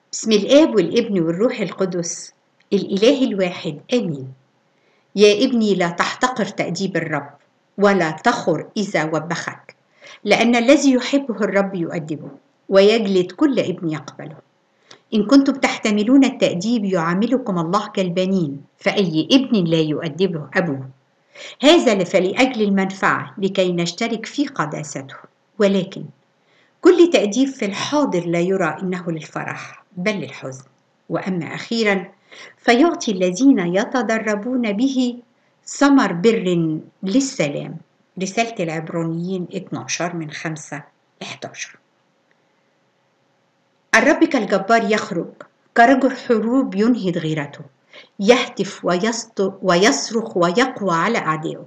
بسم الآب والابن والروح القدس الإله الواحد آمين يا ابني لا تحتقر تأديب الرب ولا تخر إذا وبخك لأن الذي يحبه الرب يؤدبه ويجلد كل ابن يقبله إن كنتم تحتملون التأديب يعاملكم الله كالبنين فأي ابن لا يؤدبه أبوه هذا فلأجل المنفعة لكي نشترك في قداسته ولكن كل تأديب في الحاضر لا يرى إنه للفرح بل للحزن وأما أخيرا فيعطي الذين يتدربون به ثمر بر للسلام رسالة العبرانيين 12 من 5 11 الرب كالجبار يخرج كرجل حروب ينهض غيرته يهتف ويصرخ ويقوى على أعدائه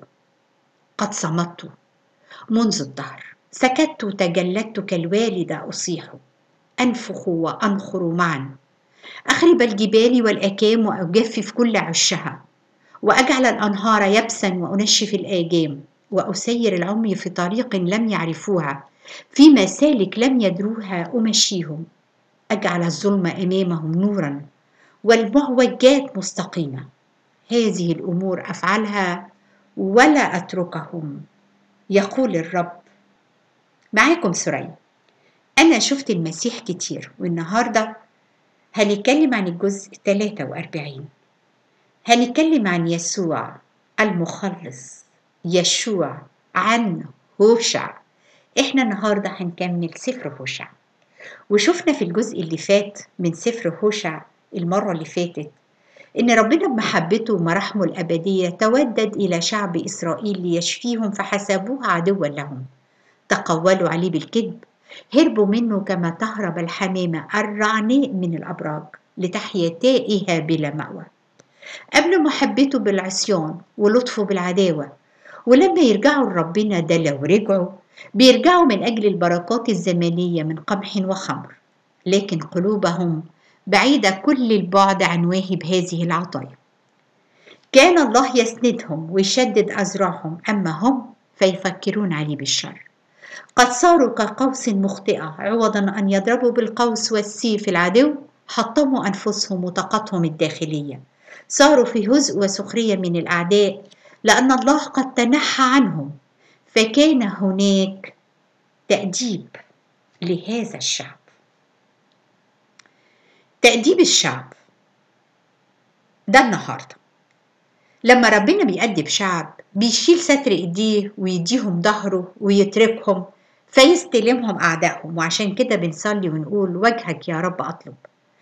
قد صمت منذ الدهر سكت تجلدت كالوالدة أصيح أنفخ وأنخر معا أخرب الجبال والأكام وأجفف كل عشها وأجعل الأنهار يبسا وأنشف الآجام وأسير العمي في طريق لم يعرفوها في مسالك لم يدروها أمشيهم أجعل الظلم أمامهم نورا والمعوجات مستقيمة هذه الأمور أفعلها ولا أتركهم يقول الرب معاكم سرية أنا شفت المسيح كتير والنهاردة هنتكلم عن الجزء 43 هنتكلم عن يسوع المخلص يشوع عن هوشع احنا النهاردة هنكمل سفر هوشع وشفنا في الجزء اللي فات من سفر هوشع المرة اللي فاتت إن ربنا بمحبته ومراحمه الأبدية تودد إلى شعب إسرائيل ليشفيهم فحسبوه عدوا لهم تقولوا عليه بالكذب هربوا منه كما تهرب الحمامة الرعناء من الأبراج لتحيا تائها بلا مأوى قبل محبته بالعصيان ولطفه بالعداوة ولما يرجعوا لربنا ده لو رجعوا بيرجعوا من أجل البركات الزمانية من قمح وخمر لكن قلوبهم بعيدة كل البعد عن واهب هذه العطايا كان الله يسندهم ويشدد أزرعهم أما هم فيفكرون عليه بالشر قد صاروا كقوس مخطئة عوضا أن يضربوا بالقوس والسيف العدو حطموا أنفسهم وطاقتهم الداخلية صاروا في هزء وسخرية من الأعداء لأن الله قد تنحى عنهم فكان هناك تأديب لهذا الشعب تأديب الشعب ده النهارده لما ربنا بيأدب شعب بيشيل ستر ايديه ويديهم ظهره ويتركهم فيستلمهم أعدائهم وعشان كده بنصلي ونقول وجهك يا رب أطلب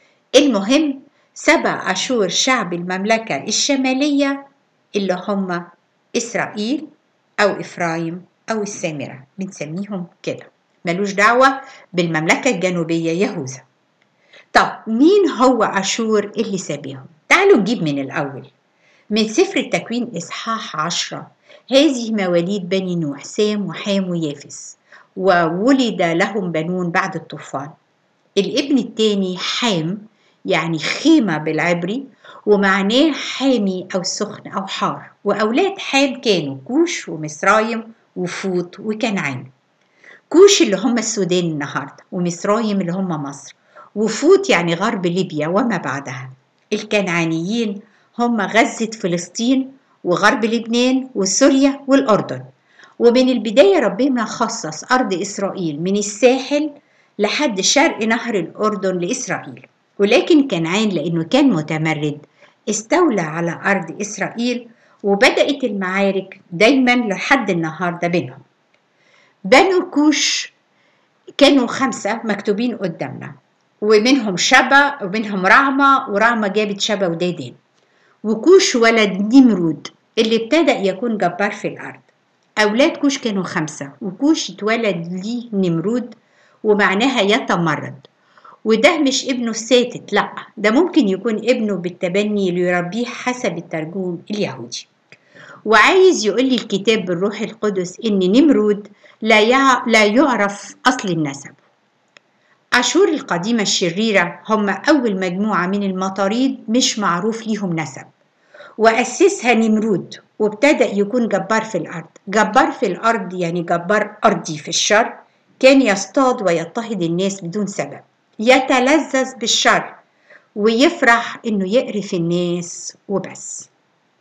المهم سبع أشهر شعب المملكة الشمالية اللي هم إسرائيل أو إفرايم أو السامرة بنسميهم كده ملوش دعوة بالمملكة الجنوبية يهوذا طب مين هو أشور اللي سابيهم تعالوا نجيب من الأول من سفر التكوين إصحاح عشرة هذه مواليد بني نوح سام وحام ويافس وولد لهم بنون بعد الطوفان الابن الثاني حام يعني خيمة بالعبري ومعناه حامي أو سخن أو حار وأولاد حام كانوا كوش ومصرايم وفوط وكنعان كوش اللي هم السودان النهاردة ومصرايم اللي هم مصر وفوط يعني غرب ليبيا وما بعدها الكنعانيين هم غزة فلسطين وغرب لبنان وسوريا والأردن ومن البداية ربنا خصص أرض إسرائيل من الساحل لحد شرق نهر الأردن لإسرائيل ولكن كنعان لأنه كان متمرد استولى على أرض إسرائيل وبدأت المعارك دايما لحد النهاردة بينهم بنو كوش كانوا خمسة مكتوبين قدامنا ومنهم شبا ومنهم رعمة ورعمة جابت شبا وديدان وكوش ولد نمرود اللي ابتدأ يكون جبار في الأرض أولاد كوش كانوا خمسة وكوش اتولد ليه نمرود ومعناها يتمرد وده مش ابنه الساتت لا ده ممكن يكون ابنه بالتبني ليربيه حسب الترجمة اليهودي وعايز يقول لي الكتاب بالروح القدس ان نمرود لا يع... لا يعرف اصل النسب أشور القديمة الشريرة هم أول مجموعة من المطاريد مش معروف ليهم نسب وأسسها نمرود وابتدأ يكون جبار في الأرض جبار في الأرض يعني جبار أرضي في الشر كان يصطاد ويضطهد الناس بدون سبب يتلذذ بالشر ويفرح انه يقرف الناس وبس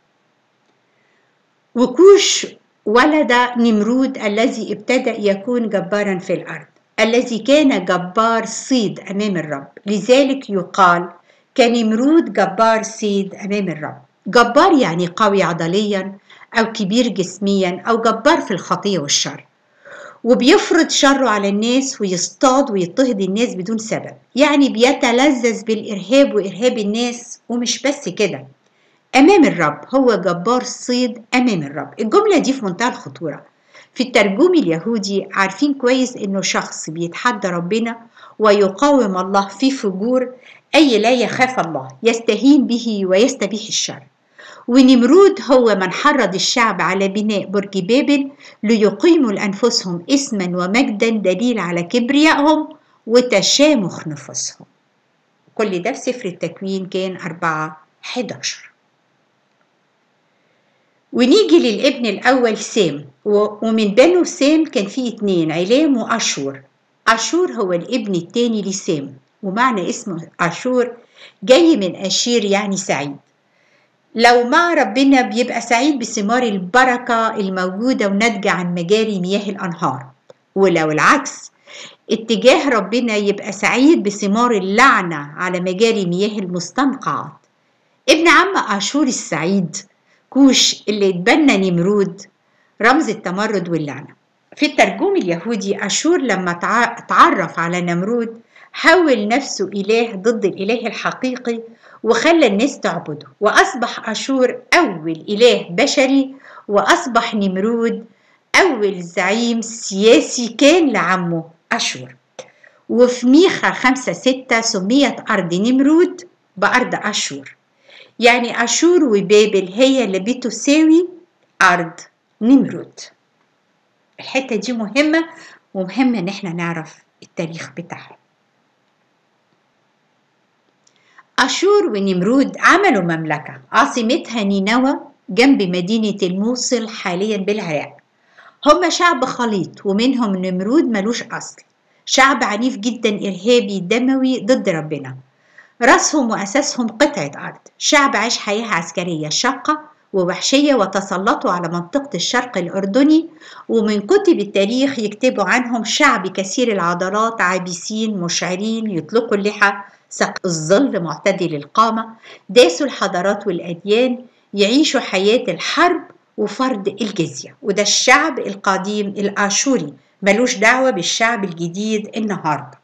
وكوش ولد نمرود الذي ابتدأ يكون جبارا في الأرض الذي كان جبار صيد أمام الرب لذلك يقال كنمرود جبار صيد أمام الرب جبار يعني قوي عضليا أو كبير جسميا أو جبار في الخطية والشر وبيفرض شره على الناس ويصطاد ويضطهد الناس بدون سبب يعني بيتلذذ بالإرهاب وإرهاب الناس ومش بس كده أمام الرب هو جبار صيد أمام الرب الجملة دي في منتهى الخطورة في الترجمة اليهودي عارفين كويس إنه شخص بيتحدى ربنا ويقاوم الله في فجور أي لا يخاف الله يستهين به ويستبيح الشر ونمرود هو من حرض الشعب على بناء برج بابل ليقيموا لأنفسهم اسما ومجدا دليل على كبريائهم وتشامخ نفوسهم كل ده في سفر التكوين كان أربعة 11 ونيجي للابن الأول سام ومن بنو سام كان فيه اتنين علام وأشور أشور هو الابن التاني لسام ومعنى اسمه أشور جاي من أشير يعني سعيد لو مع ربنا بيبقى سعيد بثمار البركة الموجودة وناتجة عن مجاري مياه الأنهار ولو العكس اتجاه ربنا يبقى سعيد بثمار اللعنة على مجاري مياه المستنقعات ابن عم أشور السعيد كوش اللي اتبنى نمرود رمز التمرد واللعنة في الترجمة اليهودي أشور لما تعرف على نمرود حول نفسه إله ضد الإله الحقيقي وخلى الناس تعبده وأصبح أشور أول إله بشري وأصبح نمرود أول زعيم سياسي كان لعمه أشور وفي ميخا خمسة ستة سميت أرض نمرود بأرض أشور يعني أشور وبابل هي اللي بتساوي أرض نمرود الحتة دي مهمة ومهم إن احنا نعرف التاريخ بتاعهم أشور ونمرود عملوا مملكة عاصمتها نينوى جنب مدينة الموصل حاليا بالعراق هم شعب خليط ومنهم نمرود ملوش أصل شعب عنيف جدا إرهابي دموي ضد ربنا رأسهم وأساسهم قطعة أرض شعب عاش حياة عسكرية شاقة ووحشية وتسلطوا على منطقة الشرق الأردني ومن كتب التاريخ يكتبوا عنهم شعب كثير العضلات عابسين مشعرين يطلقوا اللحى سقف الظل معتدل القامة داسوا الحضارات والأديان يعيشوا حياة الحرب وفرض الجزية وده الشعب القديم الآشوري ملوش دعوة بالشعب الجديد النهاردة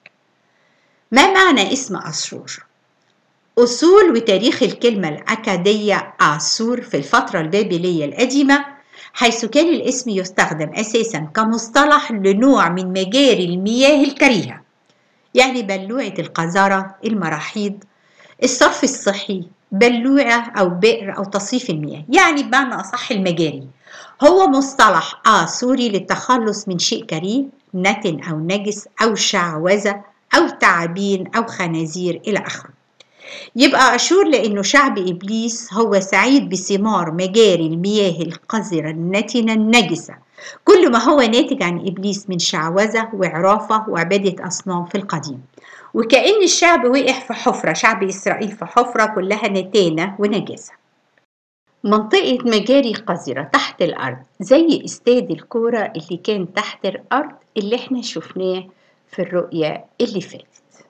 ما معنى اسم أشور؟ أصول وتاريخ الكلمة الأكادية آسور في الفترة البابلية القديمة حيث كان الاسم يستخدم أساسا كمصطلح لنوع من مجاري المياه الكريهة يعني بلوعة القذارة المراحيض الصرف الصحي بلوعة أو بئر أو تصريف المياه يعني بمعنى أصح المجاري هو مصطلح آسوري للتخلص من شيء كريه نتن أو نجس أو شعوذة أو تعابين أو خنازير إلى آخره يبقى أشور لأنه شعب إبليس هو سعيد بثمار مجاري المياه القذرة النتنة النجسة كل ما هو ناتج عن إبليس من شعوذة وعرافة وعبادة أصنام في القديم وكأن الشعب وقع في حفرة شعب إسرائيل في حفرة كلها نتانة ونجاسة منطقة مجاري قذرة تحت الأرض زي استاد الكورة اللي كان تحت الأرض اللي احنا شفناه في الرؤية اللي فاتت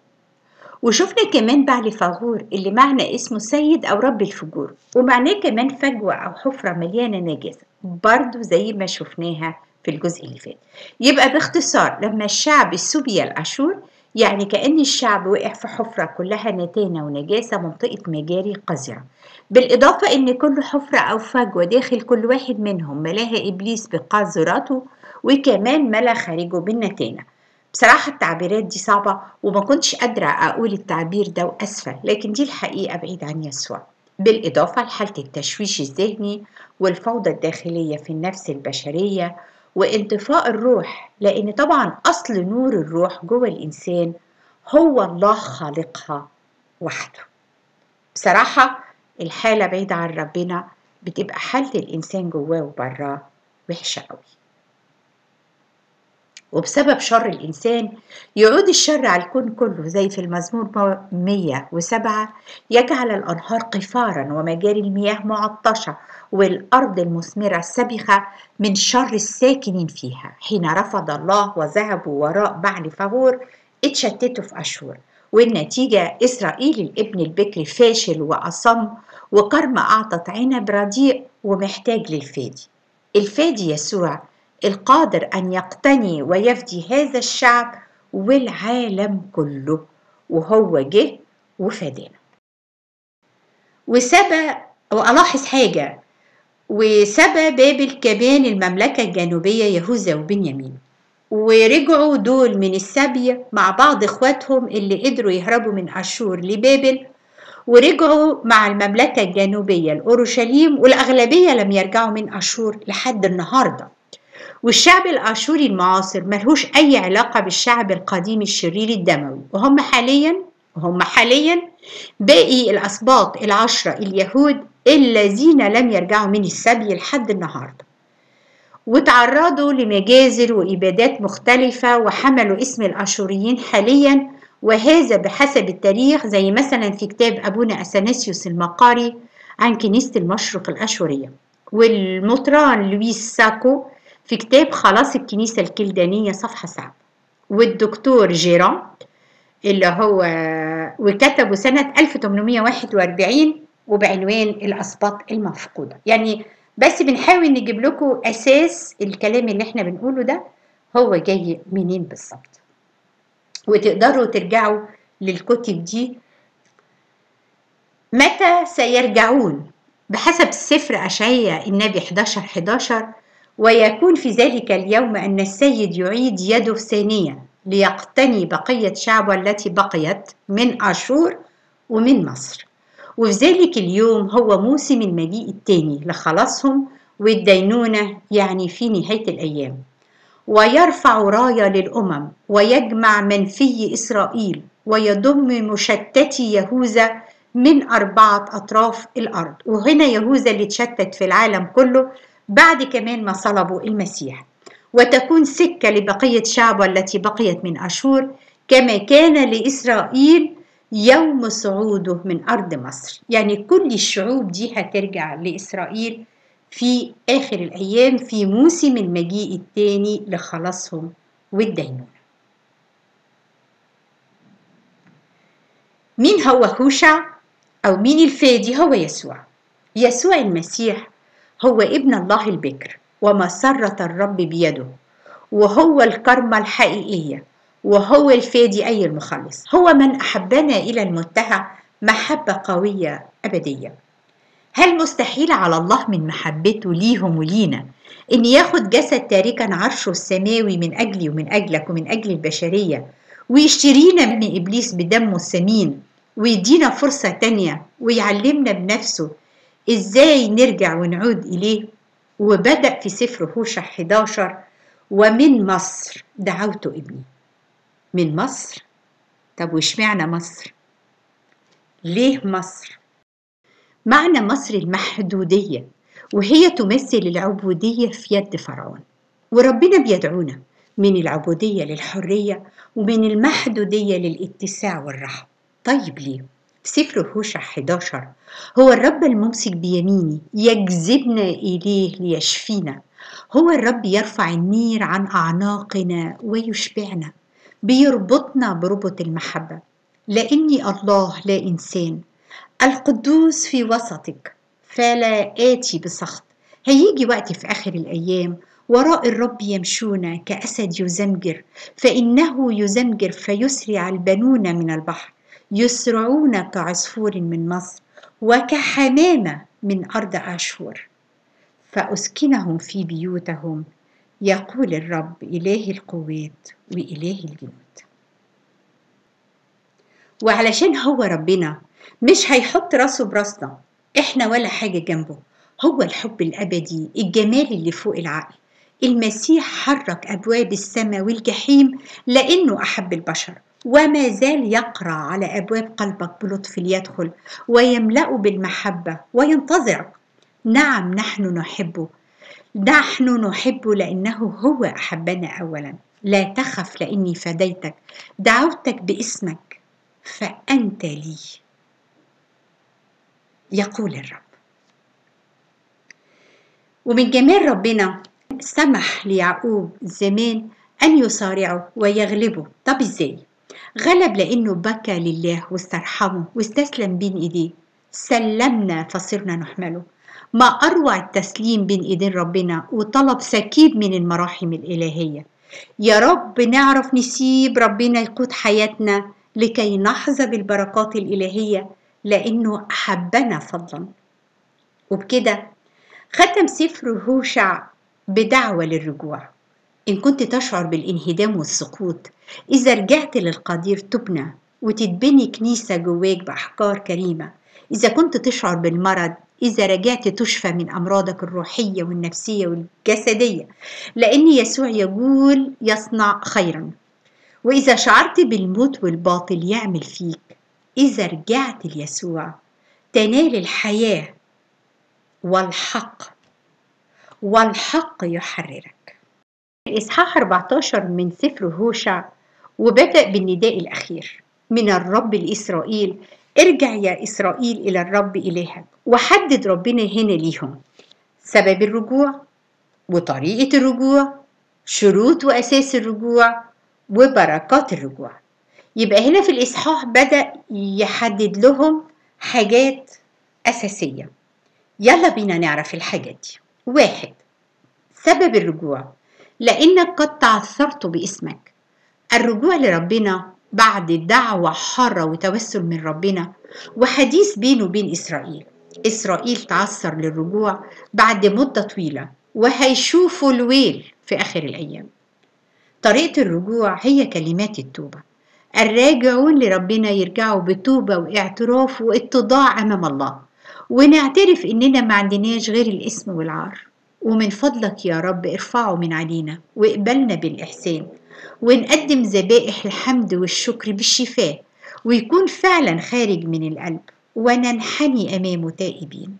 وشفنا كمان بعل فاغور اللي معنى اسمه سيد أو رب الفجور ومعناه كمان فجوة أو حفرة مليانة نجاسة برضو زي ما شفناها في الجزء اللي فات يبقى باختصار لما الشعب السوبيا الأشور يعني كأن الشعب وقع في حفرة كلها نتانة ونجاسة منطقة مجاري قذرة بالإضافة إن كل حفرة أو فجوة داخل كل واحد منهم ملاها إبليس بقذراته وكمان ملا خارجه بالنتانة بصراحة التعبيرات دي صعبة وما كنتش قادرة أقول التعبير ده وأسفة لكن دي الحقيقة بعيد عن يسوع بالإضافة لحالة التشويش الذهني والفوضى الداخلية في النفس البشرية وانطفاء الروح لأن طبعا أصل نور الروح جوه الإنسان هو الله خالقها وحده بصراحة الحالة بعيدة عن ربنا بتبقى حالة الإنسان جواه وبراه وحشة قوي وبسبب شر الإنسان يعود الشر على الكون كله زي في المزمور 107 يجعل الأنهار قفارا ومجاري المياه معطشة والأرض المثمرة سبخة من شر الساكنين فيها حين رفض الله وذهبوا وراء بعل فغور اتشتتوا في أشهر والنتيجة إسرائيل الابن البكر فاشل وأصم وكرم أعطت عنب رديء ومحتاج للفادي الفادي يسوع القادر أن يقتني ويفدي هذا الشعب والعالم كله وهو جه وفدانا وسبى وألاحظ حاجة وسبى بابل كمان المملكة الجنوبية يهوذا وبنيامين ورجعوا دول من السبي مع بعض اخواتهم اللي قدروا يهربوا من أشور لبابل ورجعوا مع المملكة الجنوبية لأورشليم والأغلبية لم يرجعوا من أشور لحد النهاردة والشعب الآشوري المعاصر ملهوش أي علاقة بالشعب القديم الشرير الدموي وهم حاليا وهم حاليا باقي الأسباط العشرة اليهود الذين لم يرجعوا من السبي لحد النهارده وتعرضوا لمجازر وإبادات مختلفة وحملوا اسم الأشوريين حاليا وهذا بحسب التاريخ زي مثلا في كتاب أبونا أثناسيوس المقاري عن كنيسة المشرق الأشورية والمطران لويس ساكو في كتاب خلاص الكنيسة الكلدانية صفحة سبعة والدكتور جيران اللي هو وكتبه سنة 1841 وبعنوان الأسباط المفقودة يعني بس بنحاول نجيب لكم أساس الكلام اللي احنا بنقوله ده هو جاي منين بالظبط وتقدروا ترجعوا للكتب دي متى سيرجعون بحسب سفر أشعية النبي 11 11 ويكون في ذلك اليوم أن السيد يعيد يده ثانية ليقتني بقية شعبه التي بقيت من أشور ومن مصر وفي ذلك اليوم هو موسم المجيء الثاني لخلاصهم والدينونة يعني في نهاية الأيام ويرفع راية للأمم ويجمع منفي إسرائيل ويضم مشتتي يهوذا من أربعة أطراف الأرض وهنا يهوذا اللي اتشتت في العالم كله بعد كمان ما صلبوا المسيح وتكون سكة لبقية شعبه التي بقيت من أشور كما كان لإسرائيل يوم صعوده من أرض مصر يعني كل الشعوب دي هترجع لإسرائيل في آخر الأيام في موسم المجيء الثاني لخلاصهم والدينونة مين هو هوشع أو مين الفادي هو يسوع يسوع المسيح هو ابن الله البكر ومسرة الرب بيده وهو الكرمة الحقيقية وهو الفادي أي المخلص هو من أحبنا إلى المنتهى محبة قوية أبدية هل مستحيل على الله من محبته ليهم ولينا إن ياخد جسد تاركا عرشه السماوي من أجلي ومن أجلك ومن أجل البشرية ويشترينا من إبليس بدمه الثمين ويدينا فرصة تانية ويعلمنا بنفسه إزاي نرجع ونعود إليه وبدأ في سفر هوشع 11 ومن مصر دعوت ابني من مصر طب واشمعنى مصر ليه مصر معنى مصر المحدودية وهي تمثل العبودية في يد فرعون وربنا بيدعونا من العبودية للحرية ومن المحدودية للاتساع والرحم طيب ليه؟ في سفر هوشع 11 هو الرب الممسك بيميني يجذبنا إليه ليشفينا هو الرب يرفع النير عن أعناقنا ويشبعنا بيربطنا بربط المحبة لأني الله لا إنسان القدوس في وسطك فلا آتي بسخط هيجي وقت في آخر الأيام وراء الرب يمشون كأسد يزمجر فإنه يزمجر فيسرع البنون من البحر يسرعون كعصفور من مصر وكحمامة من أرض أشور فأسكنهم في بيوتهم يقول الرب إله القوات وإله الجنود وعلشان هو ربنا مش هيحط راسه براسنا احنا ولا حاجة جنبه هو الحب الأبدي الجمال اللي فوق العقل المسيح حرك أبواب السماء والجحيم لأنه أحب البشر وما زال يقرع على أبواب قلبك بلطف ليدخل ويملأه بالمحبة وينتظرك نعم نحن نحبه نحن نحبه لأنه هو أحبنا أولا لا تخف لاني فديتك دعوتك باسمك فانت لي يقول الرب ومن جمال ربنا سمح ليعقوب زمان أن يصارعوا ويغلبوا طب إزاي؟ غلب لأنه بكى لله واسترحمه واستسلم بين إيديه سلمنا فصرنا نحمله ما أروع التسليم بين إيدين ربنا وطلب سكيب من المراحم الإلهية يا رب نعرف نسيب ربنا يقود حياتنا لكي نحظى بالبركات الإلهية لأنه أحبنا فضلا وبكده ختم سفر هوشع بدعوة للرجوع إن كنت تشعر بالانهدام والسقوط إذا رجعت للقدير تبنى وتتبني كنيسة جواك بأحجار كريمة إذا كنت تشعر بالمرض إذا رجعت تشفى من أمراضك الروحية والنفسية والجسدية لأن يسوع يقول يصنع خيرا وإذا شعرت بالموت والباطل يعمل فيك إذا رجعت ليسوع تنال الحياة والحق والحق يحررك الإصحاح 14 من سفر هوشع وبدأ بالنداء الأخير من الرب لإسرائيل ارجع يا إسرائيل إلى الرب إلهك وحدد ربنا هنا ليهم سبب الرجوع وطريقة الرجوع شروط وأساس الرجوع وبركات الرجوع يبقى هنا في الإصحاح بدأ يحدد لهم حاجات أساسية يلا بينا نعرف الحاجات دي واحد سبب الرجوع لأنك قد تعثرت باسمك الرجوع لربنا بعد دعوة حارة وتوسل من ربنا وحديث بينه وبين إسرائيل إسرائيل تعثر للرجوع بعد مدة طويلة وهيشوفوا الويل في آخر الأيام طريقة الرجوع هي كلمات التوبة الراجعون لربنا يرجعوا بتوبة واعتراف واتضاع أمام الله ونعترف إننا ما عندناش غير الاسم والعار ومن فضلك يا رب ارفعه من علينا واقبلنا بالإحسان ونقدم ذبائح الحمد والشكر بالشفاء ويكون فعلا خارج من القلب وننحني أمامه تائبين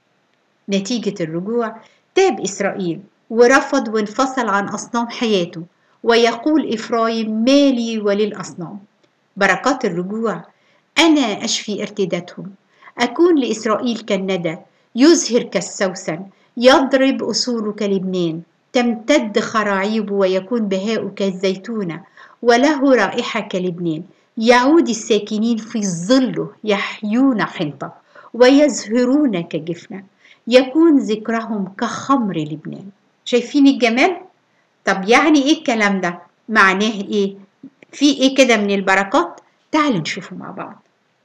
نتيجة الرجوع تاب إسرائيل ورفض وانفصل عن أصنام حياته ويقول إفرايم مالي وللأصنام بركات الرجوع أنا أشفي ارتدادهم أكون لإسرائيل كالندى يزهر كالسوسن يضرب أصوله كلبنان تمتد خراعيبه ويكون بهاؤه كالزيتونة وله رائحة كلبنان يعود الساكنين في ظله يحيون حنطة ويزهرون كجفنة يكون ذكرهم كخمر لبنان شايفين الجمال؟ طب يعني ايه الكلام ده؟ معناه ايه؟ في ايه كده من البركات؟ تعالوا نشوفه مع بعض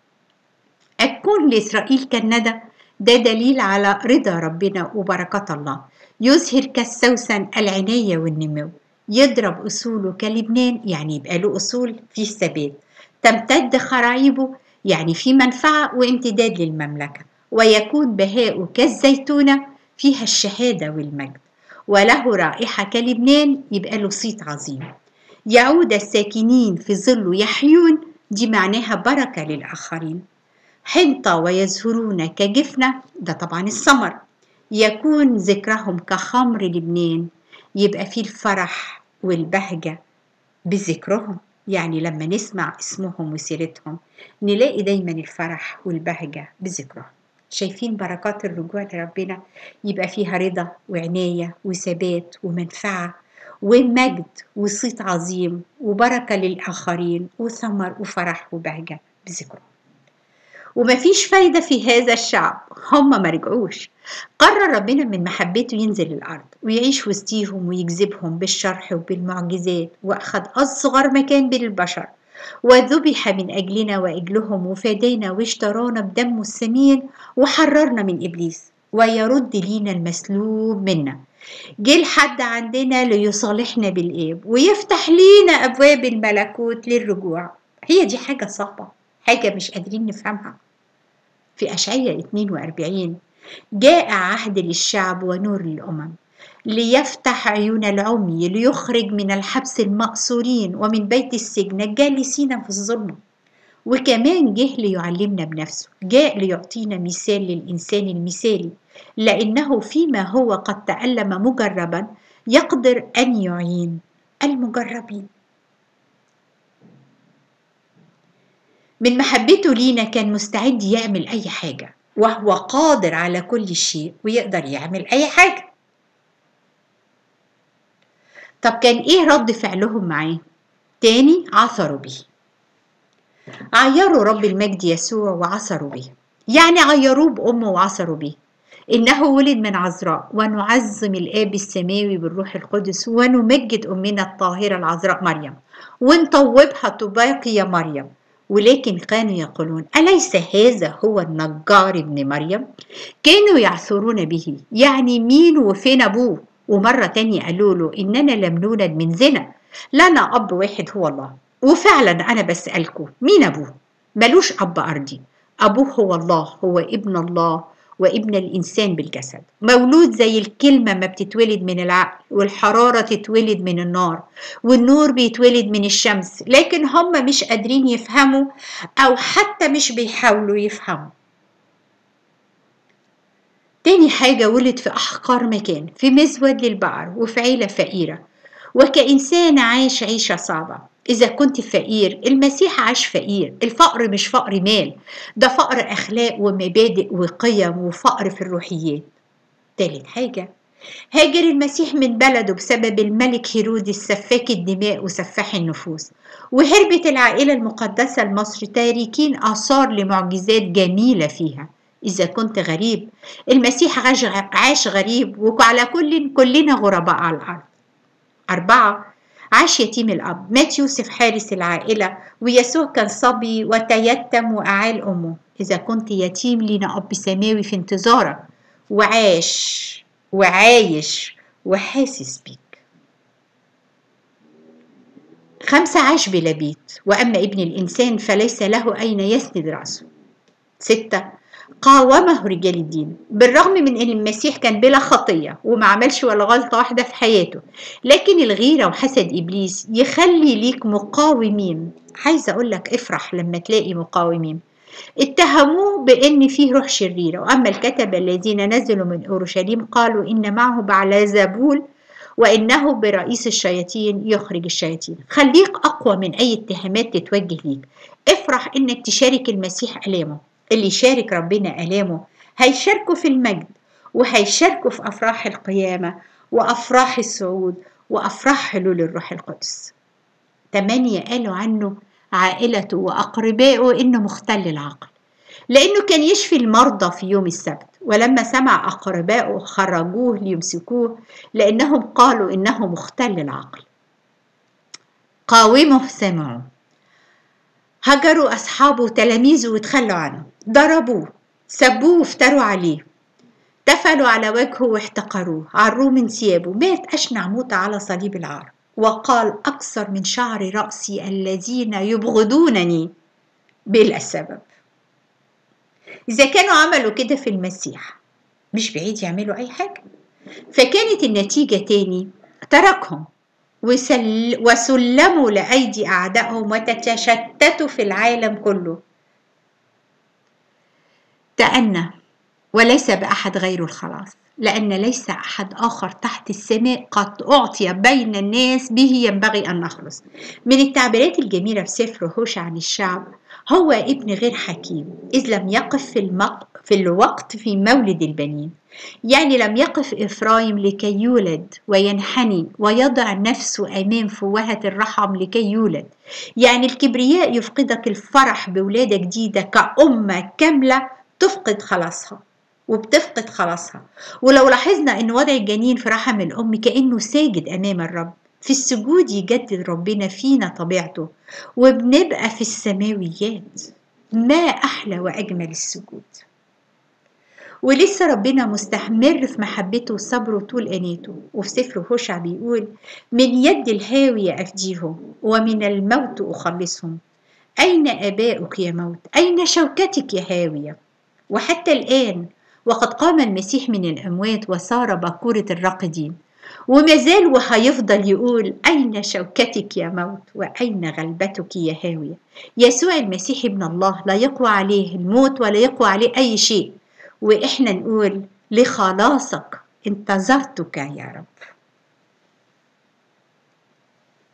أكون لإسرائيل كالندى ده دليل على رضا ربنا وبركات الله يزهر كالسوسن العناية والنمو يضرب أصوله كلبنان يعني يبقى له أصول في الثبات تمتد خرايبه يعني في منفعة وامتداد للمملكة ويكون بهاؤه كالزيتونة فيها الشهادة والمجد وله رائحة كلبنان يبقى له صيت عظيم يعود الساكنين في ظله يحيون دي معناها بركة للآخرين حنطة ويزهرون كجفنة ده طبعا السمر يكون ذكرهم كخمر لبنان يبقى فيه الفرح والبهجة بذكرهم يعني لما نسمع اسمهم وسيرتهم نلاقي دايما الفرح والبهجة بذكرهم شايفين بركات الرجوع لربنا يبقى فيها رضا وعناية وثبات ومنفعة ومجد وصيت عظيم وبركة للآخرين وثمر وفرح وبهجة بذكرهم ومفيش فايدة في هذا الشعب هم ما رجعوش قرر ربنا من محبته ينزل الأرض ويعيش وسطيهم ويجذبهم بالشرح وبالمعجزات وأخذ أصغر مكان بين البشر وذبح من أجلنا وأجلهم وفادينا واشترانا بدمه الثمين وحررنا من إبليس ويرد لينا المسلوب منا جه لحد عندنا ليصالحنا بالآب ويفتح لينا أبواب الملكوت للرجوع هي دي حاجة صعبة حاجة مش قادرين نفهمها في أشعية 42 جاء عهد للشعب ونور للأمم ليفتح عيون العمي ليخرج من الحبس المأسورين ومن بيت السجن الجالسين في الظلمة وكمان جه ليعلمنا بنفسه جاء ليعطينا مثال للإنسان المثالي لأنه فيما هو قد تألم مجربا يقدر أن يعين المجربين من محبته لينا كان مستعد يعمل أي حاجة وهو قادر على كل شيء ويقدر يعمل أي حاجة طب كان إيه رد فعلهم معاه؟ تاني عثروا به عيروا رب المجد يسوع وعثروا به يعني عيروه بأمه وعثروا به إنه ولد من عذراء ونعظم الآب السماوي بالروح القدس ونمجد أمنا الطاهرة العذراء مريم ونطوبها طباق يا مريم ولكن كانوا يقولون أليس هذا هو النجار ابن مريم كانوا يعثرون به يعني مين وفين أبوه ومرة تانية قالوا له إننا لم نولد من زنا لنا أب واحد هو الله وفعلا أنا بسألكم مين أبوه ملوش أب أرضي أبوه هو الله هو ابن الله وابن الإنسان بالجسد مولود زي الكلمة ما بتتولد من العقل والحرارة تتولد من النار والنور بيتولد من الشمس لكن هم مش قادرين يفهموا أو حتى مش بيحاولوا يفهموا تاني حاجة ولد في أحقر مكان في مزود للبقر وفي عيلة فقيرة وكإنسان عاش عيشة صعبة إذا كنت فقير المسيح عاش فقير الفقر مش فقر مال ده فقر أخلاق ومبادئ وقيم وفقر في الروحيات تالت حاجة هاجر المسيح من بلده بسبب الملك هيرودس سفاك الدماء وسفاح النفوس وهربت العائلة المقدسة لمصر تاركين آثار لمعجزات جميلة فيها إذا كنت غريب المسيح عاش, عاش غريب وعلى كل كلنا غرباء على الأرض أربعة عاش يتيم الأب مات يوسف حارس العائلة ويسوع كان صبي وتيتم وأعال أمه إذا كنت يتيم لنا أب سماوي في انتظارك وعاش وعايش وحاسس بيك خمسة عاش بلا بيت وأما ابن الإنسان فليس له أين يسند رأسه ستة قاومه رجال الدين بالرغم من ان المسيح كان بلا خطيه وما عملش ولا غلطه واحده في حياته لكن الغيره وحسد ابليس يخلي ليك مقاومين عايزه اقول لك افرح لما تلاقي مقاومين اتهموه بان فيه روح شريره واما الكتبه الذين نزلوا من اورشليم قالوا ان معه بعلزبول وانه برئيس الشياطين يخرج الشياطين خليك اقوى من اي اتهامات تتوجه ليك افرح انك تشارك المسيح الامه اللي يشارك ربنا آلامه هيشاركوا في المجد وهيشاركوا في أفراح القيامة وأفراح الصعود وأفراح حلول الروح القدس تمانية قالوا عنه عائلته وأقربائه إنه مختل العقل لأنه كان يشفي المرضى في يوم السبت ولما سمع أقربائه خرجوه ليمسكوه لأنهم قالوا إنه مختل العقل قاومه سمعوا هجروا أصحابه وتلاميذه وتخلوا عنه ضربوه سبوه وافتروا عليه دفلوا على وجهه واحتقروه عروه من ثيابه مات أشنع موت على صليب العار وقال أكثر من شعر رأسي الذين يبغضونني بلا سبب إذا كانوا عملوا كده في المسيح مش بعيد يعملوا أي حاجة فكانت النتيجة تاني تركهم وسل وسلموا لأيدي أعدائهم وتتشتتوا في العالم كله تأنى وليس بأحد غير الخلاص لأن ليس أحد آخر تحت السماء قد أعطي بين الناس به ينبغي أن نخلص من التعبيرات الجميلة في سفر هوش عن الشعب هو ابن غير حكيم إذ لم يقف في, المق... في الوقت في مولد البنين يعني لم يقف إفرايم لكي يولد وينحني ويضع نفسه أمام فوهة الرحم لكي يولد يعني الكبرياء يفقدك الفرح بولادة جديدة كأمة كاملة تفقد خلاصها وبتفقد خلاصها ولو لاحظنا ان وضع الجنين في رحم الام كانه ساجد امام الرب في السجود يجدد ربنا فينا طبيعته وبنبقى في السماويات ما احلى واجمل السجود ولسه ربنا مستمر في محبته وصبره طول اناته وفي سفر هوشع بيقول من يد الهاوية أفديهم ومن الموت أخلصهم أين آباؤك يا موت أين شوكتك يا هاوية وحتى الآن وقد قام المسيح من الأموات وصار بكورة الراقدين وما زال وهيفضل يقول أين شوكتك يا موت وأين غلبتك يا هاوية يسوع المسيح ابن الله لا يقوى عليه الموت ولا يقوى عليه أي شيء وإحنا نقول لخلاصك انتظرتك يا رب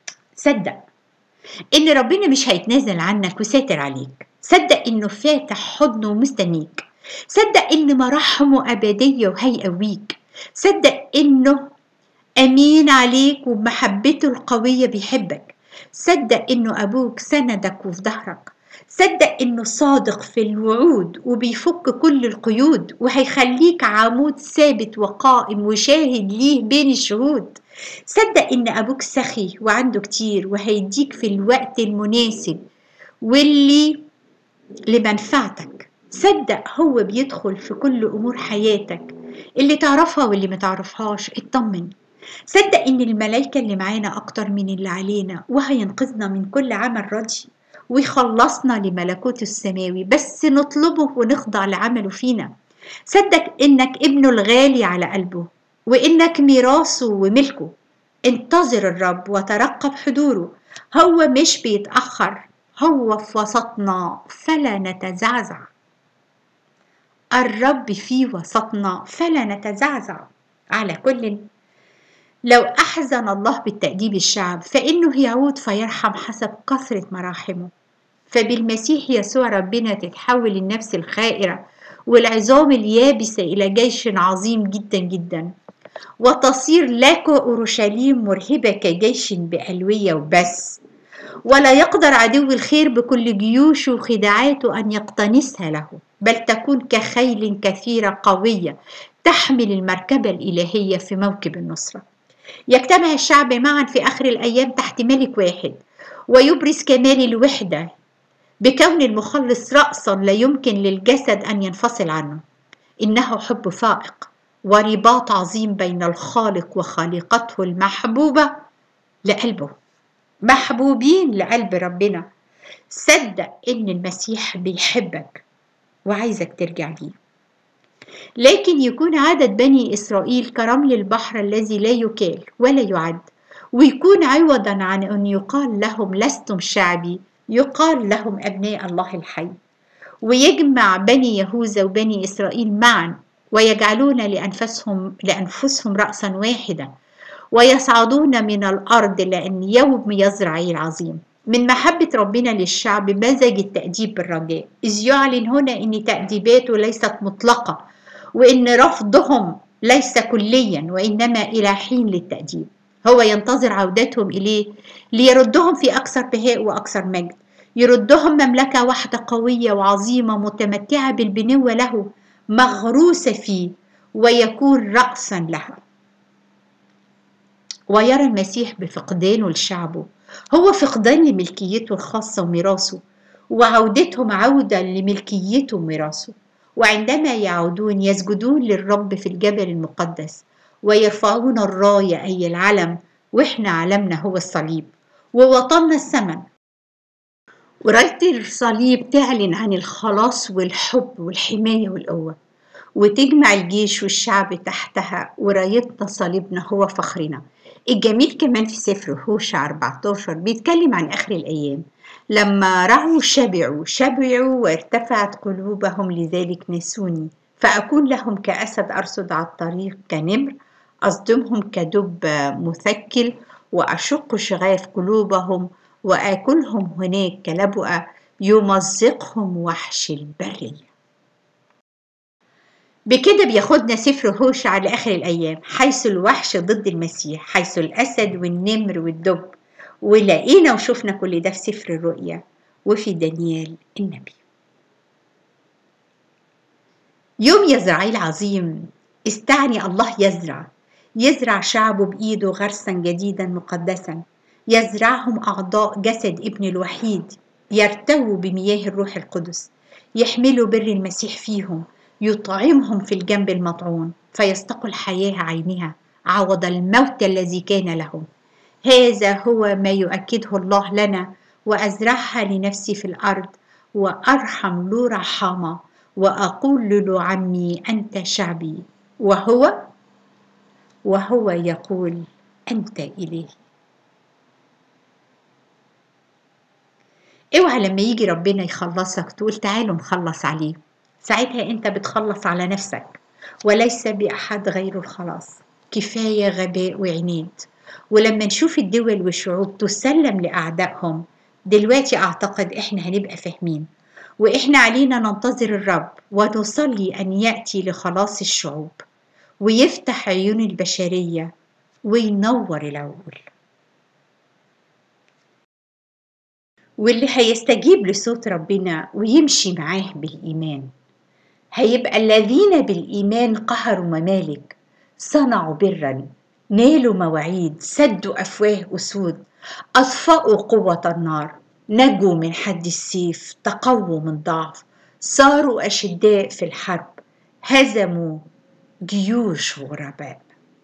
صدق إن ربنا مش هيتنازل عنك وساتر عليك صدق إنه فاتح حضنه ومستنيك صدق إن مراحمه أبدية وهيقويك صدق إنه أمين عليك وبمحبته القوية بيحبك صدق إنه أبوك سندك وفي ظهرك صدق إنه صادق في الوعود وبيفك كل القيود وهيخليك عمود ثابت وقائم وشاهد ليه بين الشهود صدق إن أبوك سخي وعنده كتير وهيديك في الوقت المناسب واللي لمنفعتك صدق هو بيدخل في كل أمور حياتك اللي تعرفها واللي ما تعرفهاش اطمن صدق إن الملايكة اللي معانا أكتر من اللي علينا وهينقذنا من كل عمل ردي ويخلصنا لملكوت السماوي بس نطلبه ونخضع لعمله فينا صدق إنك ابنه الغالي على قلبه وإنك ميراثه وملكه انتظر الرب وترقب حضوره هو مش بيتأخر هو في وسطنا فلا نتزعزع الرب في وسطنا فلا نتزعزع على كل لو أحزن الله بالتأديب الشعب فإنه يعود فيرحم حسب كثرة مراحمه فبالمسيح يسوع ربنا تتحول النفس الخائرة والعظام اليابسة إلى جيش عظيم جدا جدا وتصير لك أورشليم مرهبة كجيش بألوية وبس ولا يقدر عدو الخير بكل جيوشه وخداعاته أن يقتنسها له بل تكون كخيل كثيرة قوية تحمل المركبة الإلهية في موكب النصرة يجتمع الشعب معا في آخر الأيام تحت ملك واحد ويبرز كمال الوحدة بكون المخلص رأسا لا يمكن للجسد أن ينفصل عنه إنه حب فائق ورباط عظيم بين الخالق وخالقته المحبوبة لقلبه محبوبين لقلب ربنا صدق إن المسيح بيحبك وعايزك ترجع ليه لكن يكون عدد بني إسرائيل كرمل البحر الذي لا يكال ولا يعد ويكون عوضا عن أن يقال لهم لستم شعبي يقال لهم أبناء الله الحي ويجمع بني يهوذا وبني إسرائيل معا ويجعلون لأنفسهم لأنفسهم رأسا واحدا ويصعدون من الأرض لأن يوم يزرع العظيم من محبة ربنا للشعب مزج التأديب بالرجاء إذ يعلن هنا أن تأديباته ليست مطلقة وأن رفضهم ليس كليا وإنما إلى حين للتأديب هو ينتظر عودتهم إليه ليردهم في أكثر بهاء وأكثر مجد يردهم مملكة واحدة قوية وعظيمة متمتعة بالبنوة له مغروسة فيه ويكون رأسا لها ويرى المسيح بفقدانه لشعبه هو فقدان لملكيته الخاصة وميراثه وعودتهم عودة لملكيته وميراثه وعندما يعودون يسجدون للرب في الجبل المقدس ويرفعون الراية أي العلم وإحنا علمنا هو الصليب ووطننا الثمن وراية الصليب تعلن عن الخلاص والحب والحماية والقوة وتجمع الجيش والشعب تحتها ورايتنا صليبنا هو فخرنا الجميل كمان في سفر هوشع 14 بيتكلم عن آخر الأيام لما رعوا شبعوا شبعوا وارتفعت قلوبهم لذلك نسوني فأكون لهم كأسد أرصد على الطريق كنمر أصدمهم كدب مثكل وأشق شغاف قلوبهم وآكلهم هناك كلبؤة يمزقهم وحش البرية بكده بياخدنا سفر هوشع لآخر الأيام حيث الوحش ضد المسيح حيث الأسد والنمر والدب ولقينا وشفنا كل ده في سفر الرؤيا وفي دانيال النبي يوم يزرعيل عظيم استعني الله يزرع يزرع شعبه بإيده غرسا جديدا مقدسا يزرعهم أعضاء جسد ابن الوحيد يرتووا بمياه الروح القدس يحملوا بر المسيح فيهم يطعمهم في الجنب المطعون فيستقوا الحياة عينها عوض الموت الذي كان لهم هذا هو ما يؤكده الله لنا وأزرعها لنفسي في الأرض وأرحم له رحامة وأقول له عمي أنت شعبي وهو وهو يقول أنت إلهي اوعى لما يجي ربنا يخلصك تقول تعالوا نخلص عليه ساعتها انت بتخلص على نفسك وليس بأحد غير الخلاص كفاية غباء وعناد ولما نشوف الدول والشعوب تسلم لأعدائهم دلوقتي أعتقد إحنا هنبقى فاهمين وإحنا علينا ننتظر الرب ونصلي أن يأتي لخلاص الشعوب ويفتح عيون البشرية وينور العقول واللي هيستجيب لصوت ربنا ويمشي معاه بالإيمان هيبقى الذين بالإيمان قهروا ممالك صنعوا برا نالوا مواعيد سدوا أفواه أسود أطفأوا قوة النار نجوا من حد السيف تقووا من ضعف صاروا أشداء في الحرب هزموا جيوش غرباء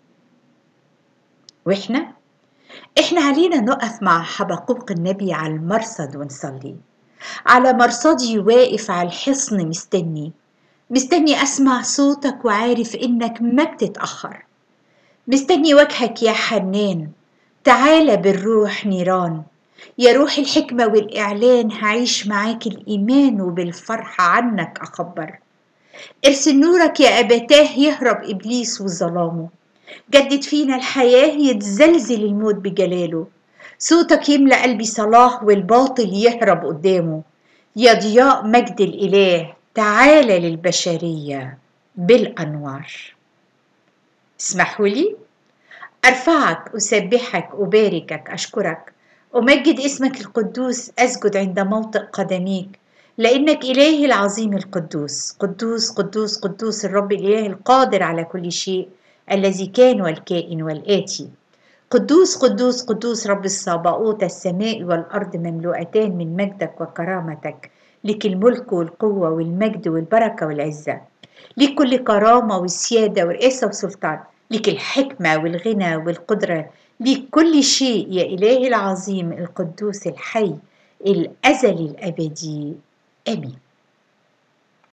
وإحنا إحنا علينا نقف مع حبقوق النبي على المرصد ونصلي على مرصدي واقف على الحصن مستني مستني أسمع صوتك وعارف إنك ما بتتأخر مستني وجهك يا حنان تعالى بالروح نيران يا روح الحكمة والإعلان هعيش معاك الإيمان وبالفرحة عنك أخبر ارسل نورك يا أبتاه يهرب إبليس وظلامه جدد فينا الحياة يتزلزل الموت بجلاله صوتك يملأ قلبي صلاح والباطل يهرب قدامه يا ضياء مجد الإله تعالى للبشرية بالأنوار اسمحوا لي أرفعك أسبحك أباركك أشكرك أمجد اسمك القدوس أسجد عند موطئ قدميك لأنك إلهي العظيم القدوس قدوس قدوس قدوس الرب الإله القادر على كل شيء الذي كان والكائن والآتي قدوس قدوس قدوس رب الصابئوت السماء والأرض مملوءتان من مجدك وكرامتك لك الملك والقوة والمجد والبركة والعزة لك كل كرامة والسيادة ورئاسة وسلطان لك الحكمة والغنى والقدرة لك كل شيء يا إلهي العظيم القدوس الحي الأزلي الأبدي آمين